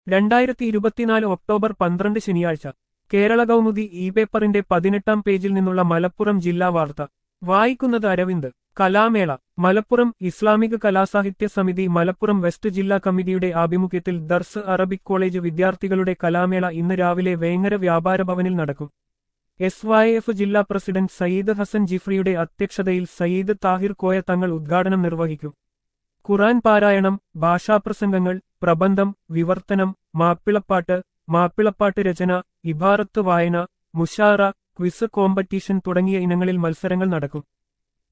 രണ്ടായിരത്തി ഇരുപത്തിനാല് ഒക്ടോബർ പന്ത്രണ്ട് ശനിയാഴ്ച കേരള കൗമുദി ഇ പേപ്പറിന്റെ പതിനെട്ടാം പേജിൽ നിന്നുള്ള മലപ്പുറം ജില്ലാ വാർത്ത വായിക്കുന്നത് അരവിന്ദ് കലാമേള മലപ്പുറം ഇസ്ലാമിക കലാസാഹിത്യ സമിതി മലപ്പുറം വെസ്റ്റ് ജില്ലാ കമ്മിറ്റിയുടെ ആഭിമുഖ്യത്തിൽ ദർസ് അറബിക് കോളേജ് വിദ്യാർത്ഥികളുടെ കലാമേള ഇന്ന് രാവിലെ വേങ്ങര വ്യാപാര ഭവനിൽ നടക്കും എസ് വൈ എഫ് ജില്ലാ പ്രസിഡന്റ് സയ്യിദ് ഹസൻ ജിഫ്രിയുടെ അധ്യക്ഷതയിൽ സയ്യിദ് താഹിർ കോയ തങ്ങൾ ഉദ്ഘാടനം നിർവഹിക്കും ഖുറാൻ പാരായണം ഭാഷാപ്രസംഗങ്ങൾ പ്രബന്ധം വിവർത്തനം മാപ്പിളപ്പാട്ട് മാപ്പിളപ്പാട്ട് രചന ഇബാറത്ത് വായന മുഷാറ ക്വിസ് കോമ്പറ്റീഷൻ തുടങ്ങിയ ഇനങ്ങളിൽ മത്സരങ്ങൾ നടക്കും